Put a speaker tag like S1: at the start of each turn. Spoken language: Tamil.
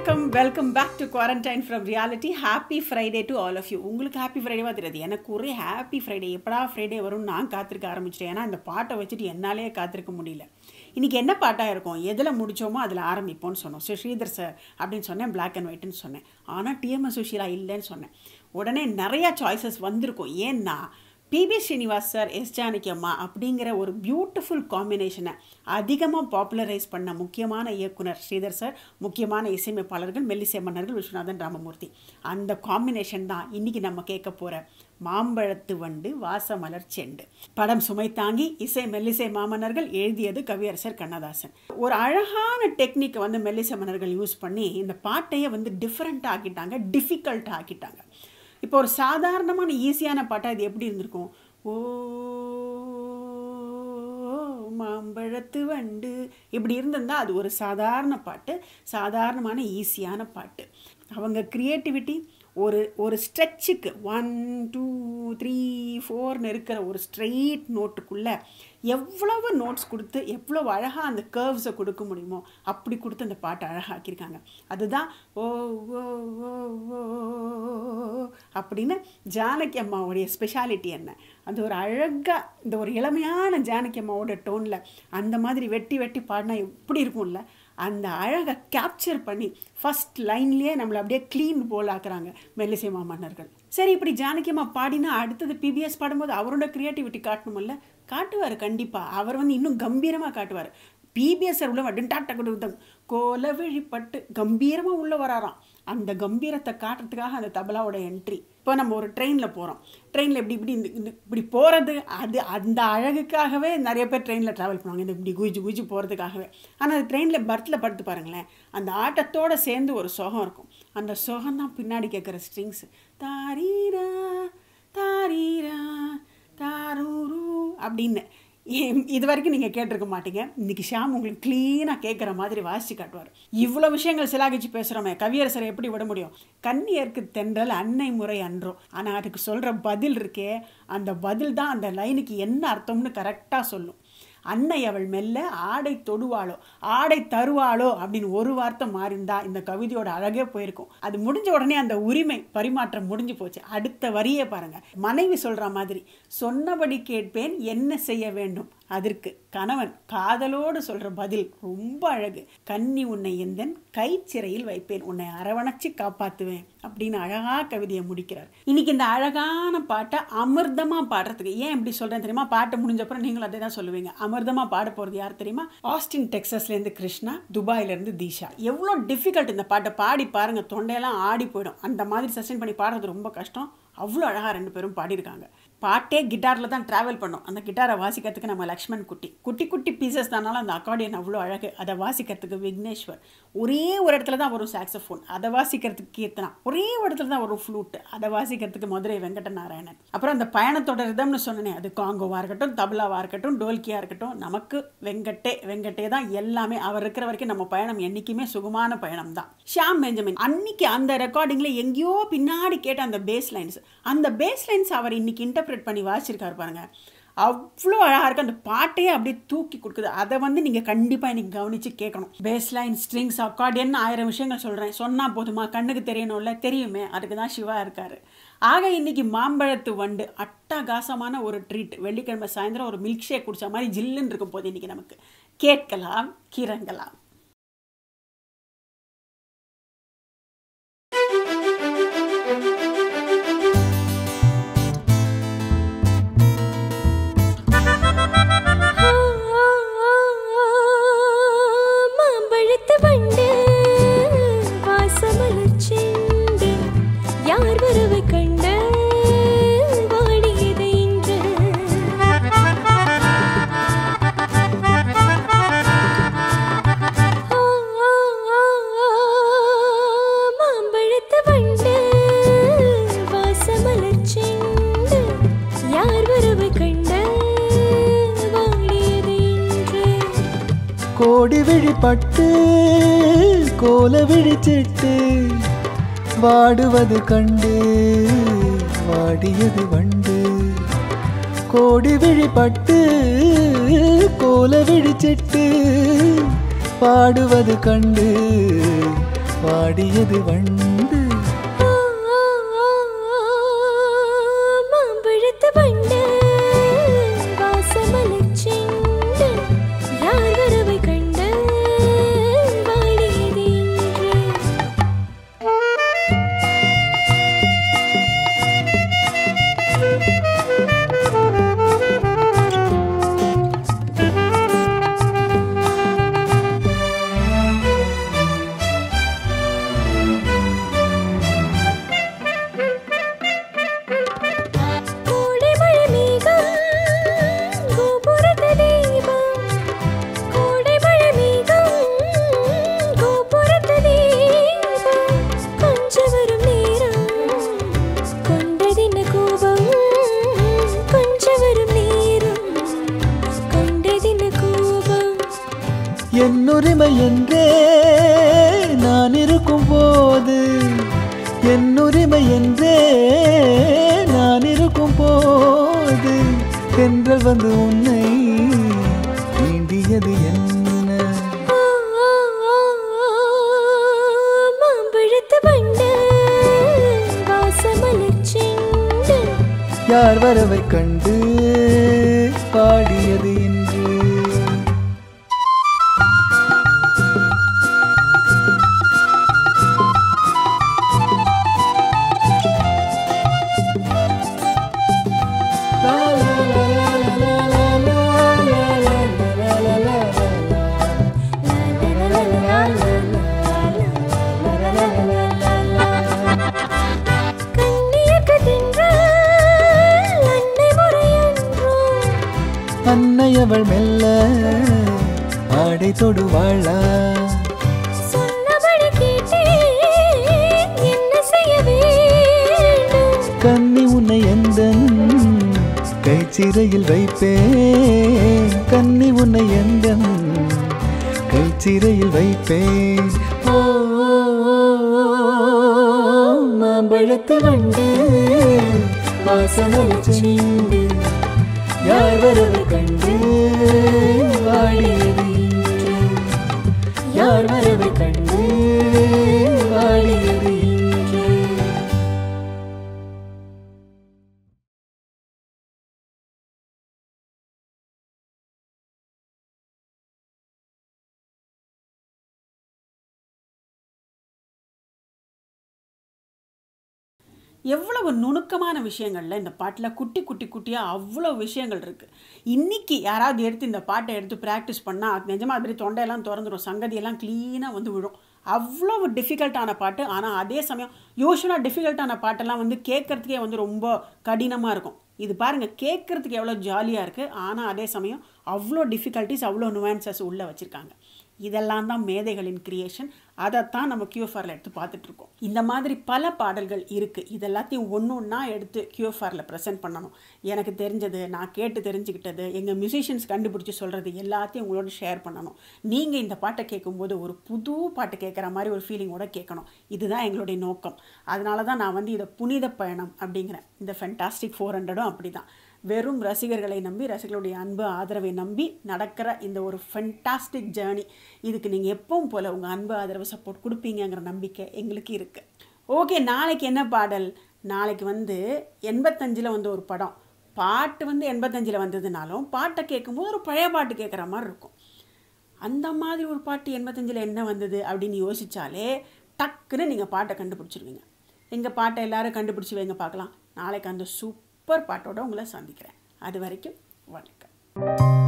S1: வணக்கம் welcome back to quarantine from reality happy Friday to all of you உங்களுக்கு ஹாப்பி ஃப்ரைடேவா தெரியாது எனக்கு ஒரே ஹாப்பி ஃப்ரைடே எப்படா ஃப்ரைடே வரும்னு நான் காத்திருக்க ஆரம்பிச்சிட்டேன் ஏன்னா இந்த பாட்டை வச்சுட்டு என்னாலே காத்திருக்க முடியல இன்றைக்கி என்ன பாட்டாக இருக்கும் எதில் முடித்தோமோ அதில் ஆரம்பிப்போம்னு சொன்னோம் ஸோ ஸ்ரீதர் சார் அப்படின்னு சொன்னேன் பிளாக் அண்ட் ஒயிட்னு சொன்னேன் ஆனால் டிஎம்எஸ் சுஷீலா இல்லைன்னு சொன்னேன் உடனே நிறையா சாய்ஸஸ் வந்திருக்கும் ஏன்னா P B Srinivas sir S Janaki அம்மா அப்படிங்கிற ஒரு பியூட்டிஃபுல் காம்பினேஷனை அதிகமாக பாப்புலரைஸ் பண்ண முக்கியமான இயக்குனர் ஸ்ரீதர் சார் முக்கியமான இசையமைப்பாளர்கள் மெல்லிசை மன்னர்கள் விஸ்வநாதன் ராமமூர்த்தி அந்த காம்பினேஷன் தான் இன்றைக்கி நம்ம கேட்க போகிற மாம்பழத்து வண்டு வாசமலர் செண்டு படம் சுமை தாங்கி இசை மெல்லிசை மாமன்னர்கள் எழுதியது கவியரசர் கண்ணதாசன் ஒரு அழகான டெக்னிக்கை வந்து மெல்லிசை மன்னர்கள் யூஸ் பண்ணி இந்த பாட்டையே வந்து டிஃப்ரெண்ட் ஆக்கிட்டாங்க டிஃபிகல்ட் ஆக்கிட்டாங்க இப்போ ஒரு சாதாரணமான ஈஸியான பாட்டாக இது எப்படி இருந்திருக்கும் ஓ மாம்பழத்து வண்டு இப்படி இருந்திருந்தால் அது ஒரு சாதாரண பாட்டு சாதாரணமான ஈஸியான பாட்டு அவங்க க்ரியேட்டிவிட்டி ஒரு ஒரு ஸ்ட்ரெச்சுக்கு ஒன் டூ த்ரீ ஃபோர்னு இருக்கிற ஒரு ஸ்ட்ரெயிட் நோட்டுக்குள்ளே எவ்வளவு நோட்ஸ் கொடுத்து எவ்வளோ அழகாக அந்த கேர்வ்ஸை கொடுக்க முடியுமோ அப்படி கொடுத்து அந்த பாட்டை அழகாக்கியிருக்காங்க அதுதான் ஓ ஓ ஓ ஓ அப்படின்னு ஜானகி அம்மாவுடைய ஸ்பெஷாலிட்டி என்ன அந்த ஒரு அழகாக இந்த ஒரு இளமையான ஜானகி அம்மாவோட டோனில் அந்த மாதிரி வெட்டி வெட்டி பாடினா எப்படி இருக்கும்ல அந்த அழகை கேப்சர் பண்ணி ஃபஸ்ட் லைன்லேயே நம்மளை அப்படியே க்ளீன் போல் ஆக்குறாங்க மெல்லிசை மாமன்னர்கள் சரி இப்படி ஜானகியம்மா பாடினா அடுத்தது பிபிஎஸ் பாடும்போது அவரோட க்ரியேட்டிவிட்டி காட்டணுமில்ல காட்டுவார் கண்டிப்பாக அவர் வந்து இன்னும் கம்பீரமாக காட்டுவார் பிபிஎஸ் உள்ள வடுண்டாட்ட கொடுத்தம் கோல விழிப்பட்டு கம்பீரமாக உள்ளே வராராம் அந்த கம்பீரத்தை காட்டுறதுக்காக அந்த தபலாவோட என்ட்ரி இப்போ நம்ம ஒரு ட்ரெயினில் போகிறோம் ட்ரெயினில் இப்படி இப்படி இந்த இப்படி போகிறது அது அந்த அழகுக்காகவே நிறைய பேர் ட்ரெயினில் ட்ராவல் பண்ணுவாங்க இந்த இப்படி குஜி குஜி போகிறதுக்காகவே ஆனால் அது ட்ரெயினில் பர்த்தில் படுத்து பாருங்களேன் அந்த ஆட்டத்தோடு சேர்ந்து ஒரு சுகம் இருக்கும் அந்த சுகம் தான் பின்னாடி கேட்குற ஸ்ட்ரிங்ஸ் தாரீரா தாரீரா தாரூரு அப்படின்னு இது வரைக்கும் நீங்கள் கேட்டிருக்க மாட்டீங்க இன்றைக்கி ஷாம் உங்களுக்கு க்ளீனாக கேட்குற மாதிரி வாசித்து காட்டுவார் இவ்வளோ விஷயங்கள் சிலாகிச்சு பேசுகிறோமே கவியரசரை எப்படி விட முடியும் கண்ணியருக்கு தென்றல் அன்னை முறை அன்றோ ஆனால் அதுக்கு சொல்கிற பதில் இருக்கே அந்த பதில் தான் அந்த லைனுக்கு என்ன அர்த்தம்னு கரெக்டாக சொல்லும் அன்னை அவள் மெல்ல ஆடை தொடுவாளோ ஆடை தருவாளோ அப்படின்னு ஒரு வார்த்தை மாறிந்தா இந்த கவிதையோட அழகே போயிருக்கும் அது முடிஞ்ச உடனே அந்த உரிமை பரிமாற்றம் முடிஞ்சு போச்சு அடுத்த வரியே பாருங்க மனைவி சொல்ற மாதிரி சொன்னபடி கேட்பேன் என்ன செய்ய வேண்டும் அதற்கு கணவன் காதலோடு சொல்ற பதில் ரொம்ப அழகு கன்னி உன்னை எந்தன் கை சிறையில் வைப்பேன் உன்னை அரவணைச்சு காப்பாத்துவேன் அப்படின்னு அழகா கவிதையை முடிக்கிறார் இன்னைக்கு இந்த அழகான பாட்டை அமிர்தமா பாடுறதுக்கு ஏன் இப்படி சொல்றேன் தெரியுமா பாட்டு முடிஞ்சப்பறம் நீங்களும் அதே தான் சொல்லுவீங்க அமிர்தமா பாட போறது யார் தெரியுமா ஆஸ்டின் டெக்ஸஸ்ல இருந்து கிருஷ்ணா துபாயில இருந்து தீஷா எவ்வளோ டிஃபிகல்ட் இந்த பாட்டை பாடி பாருங்க தொண்டையெல்லாம் ஆடி போயிடும் அந்த மாதிரி சஸ்டைன் பண்ணி பாடுறது ரொம்ப கஷ்டம் அவ்வளோ அழகாக ரெண்டு பேரும் பாடியிருக்காங்க பாட்டே கிட்டாரில் தான் ட்ராவல் பண்ணோம் அந்த கிட்டாரை வாசிக்கிறதுக்கு நம்ம லக்ஷ்மண் குட்டி குட்டி குட்டி பீசஸ் தானாலும் அந்த அக்கார்டியன் அவ்வளோ அழகு அதை வாசிக்கிறதுக்கு விக்னேஸ்வர் ஒரே ஒரு இடத்துல தான் வரும் சாக்ஸோஃபோன் அதை வாசிக்கிறதுக்கு கீர்த்தனா ஒரே ஒரு இடத்துல தான் வரும் ஃப்ளூட் அதை வாசிக்கிறதுக்கு மதுரை வெங்கட நாராயணன் அப்புறம் அந்த பயணத்தோட ரிதம்னு சொன்னேன் அது காங்கோவாக இருக்கட்டும் தபலாவாக இருக்கட்டும் டோல்கியாக இருக்கட்டும் நமக்கு வெங்கட்டே வெங்கட்டே தான் எல்லாமே அவர் இருக்கிற வரைக்கும் நம்ம பயணம் என்றைக்குமே சுகமான பயணம் தான் ஷாம் பெஞ்சமின் அன்னைக்கு அந்த ரெக்கார்டிங்கில் எங்கேயோ பின்னாடி கேட்ட அந்த பேஸ் லைன்ஸ் அந்த பேஸ் லைன்ஸ் அவர் இன்னைக்கு இன்டர்பிரேட் பண்ணி வாசிச்சிருக்காரு பாருங்க அவ்வளோ அழகாக இருக்குது அந்த பாட்டையே அப்படியே தூக்கி கொடுக்குது அதை வந்து நீங்கள் கண்டிப்பாக இன்னைக்கு கவனித்து கேட்கணும் பேஸ் லைன் ஸ்ட்ரிங்ஸ் அக்கார்டியன் ஆயிரம் விஷயங்கள் சொல்கிறேன் சொன்னால் போதுமா கண்ணுக்கு தெரியணும்ல தெரியுமே அதுக்கு தான் சிவா இருக்கார் ஆக இன்னைக்கு மாம்பழத்து வண்டு அட்டகாசமான ஒரு ட்ரீட் வெள்ளிக்கிழமை சாயந்தரம் ஒரு மில்க் ஷேக் குடித்த மாதிரி ஜில்லுன்னு இருக்கும் போது இன்றைக்கி நமக்கு கேட்கலாம் கிறங்கலாம்
S2: மாம்பழத்து வண்டு வாசமலர் செண்டு யார் வரவை கண்டு வாடியது இன்று மாம்பழத்து வண்டு வாசமலர் செண்டு யார் வரவை கண்டு வாடியது இன்று
S3: கோடி விழிப்பட்டு கோல விழிச்சிட்டு வாடுவது கண்டு வாடியது வண்டு கோடி விழிப்பட்டு கோல விழிச்சிட்டு பாடுவது கண்டு பாடியது வண்டு
S2: ஆ, ஆ, ஆ, மாம்பழத்து வண்டு வாசமலர்ச் செண்டு யார் வரவை கண்டு வாடியது இன்று கோடை மழை மேகம் கோபுரத்து தீபம் கோடை மழை மேகம் கோபுரத்து தீபம் கொஞ்சம் வரும் நேரம் கொண்டதின்ன கோபம் கொஞ்சம் வரும் நேரம் கொண்டதின்ன கோபம்
S3: என்னுரிமை என்றே நான் இருக்கும் போது என்னுரிமை என்றே நான் இருக்கும் போது தென்றல் வந்து உன்னை நீண்டியது என்ன
S2: ஆ, ஆ, ஆ, ஆ, மாம்பழத்து வண்டு வாசமலர்ச் செண்டு
S3: யார் வரவை கண்டு பாடியது இன்று
S2: கண்ணியக்கு தின்றால் அன்னை முறையன்றோ
S3: அன்னை அவள் மெல்ல ஆடை தொடுவாளா
S2: சொன்னபடி கேட்டேன் என்ன செய்ய வேண்டும்
S3: கன்னி உன்னை எந்தன் கைச்சிறையில் வைப்பேன் கன்னி உன்னை எந்தன் கைச்சிறையில் வைப்பேன் ஓ, ஓ, ஓ, ஓ, மாம்பழத்து வண்டு வாசமலை செண்டு யார் வரவு கண்டு வாடியது இன்று யார் வரவு கண்டு வாடியது இன்று
S1: எவ்வளவு நுணுக்கமான விஷயங்கள்ல இந்த பாட்டில் குட்டி குட்டி குட்டியாக அவ்வளோ விஷயங்கள் இருக்குது இன்னைக்கு யாராவது எடுத்து இந்த பாட்டை எடுத்து ப்ராக்டிஸ் பண்ணால் நிஜமாக அப்படி தொண்டையெல்லாம் திறந்துடும் சங்கதியெல்லாம் க்ளீனாக வந்து விழும் அவ்வளவு டிஃபிகல்ட்டான பாட்டு ஆனால் அதே சமயம் யூஸ்வலாக டிஃபிகல்ட்டான பாட்டெல்லாம் வந்து கேட்குறதுக்கே வந்து ரொம்ப கடினமாக இருக்கும் இது பாருங்கள் கேட்குறதுக்கு எவ்வளோ ஜாலியாக இருக்குது ஆனால் அதே சமயம் அவ்வளோ டிஃபிகல்ட்டிஸ் அவ்வளோ நுவான்சஸ் உள்ளே வச்சுருக்காங்க இதெல்லாம் தான் மேதைகளின் கிரியேஷன் அதைத்தான் நம்ம கியூஎஃப்ஆரில் எடுத்து பார்த்துட்டு இருக்கோம் இந்த மாதிரி பல பாடல்கள் இருக்குது இது எல்லாத்தையும் ஒன்று ஒன்றா எடுத்து கியூஎஃப்ஆரில் ப்ரெசென்ட் பண்ணணும் எனக்கு தெரிஞ்சது நான் கேட்டு தெரிஞ்சுக்கிட்டது எங்கள் மியூசிஷியன்ஸ் கண்டுபிடிச்சி சொல்கிறது எல்லாத்தையும் உங்களோட ஷேர் பண்ணணும் நீங்கள் இந்த பாட்டை கேட்கும்போது ஒரு புது பாட்டு கேட்குற மாதிரி ஒரு ஃபீலிங்கோட கேட்கணும் இதுதான் எங்களுடைய நோக்கம் அதனால தான் நான் வந்து இதை புனித பயணம் அப்படிங்கிறேன் இந்த ஃபென்டாஸ்டிக் ஃபோர் ஹண்ட்ரடும் அப்படி தான் வெறும் ரசிகர்களை நம்பி ரசிகர்களுடைய அன்பு ஆதரவை நம்பி நடக்கிற இந்த ஒரு ஃபென்டாஸ்டிக் ஜேர்னி இதுக்கு நீங்கள் எப்பவும் போல் உங்கள் அன்பு ஆதரவு சப்போர்ட் கொடுப்பீங்கங்கிற நம்பிக்கை எங்களுக்கு இருக்குது ஓகே நாளைக்கு என்ன பாடல் நாளைக்கு வந்து எண்பத்தஞ்சில் வந்து ஒரு படம் பாட்டு வந்து எண்பத்தஞ்சில் வந்ததுனாலும் பாட்டை கேட்கும்போது ஒரு பழைய பாட்டு கேட்குற மாதிரி இருக்கும் அந்த மாதிரி ஒரு பாட்டு எண்பத்தஞ்சில் என்ன வந்தது அப்படின்னு யோசிச்சாலே டக்குன்னு நீங்கள் பாட்டை கண்டுபிடிச்சிருவீங்க எங்கள் பாட்டை எல்லாரும் கண்டுபிடிச்சி வைங்க பார்க்கலாம் நாளைக்கு அந்த சூப்பர் பாட்டோட உங்களை சந்திக்கிறேன் அது வரைக்கும் வணக்கம்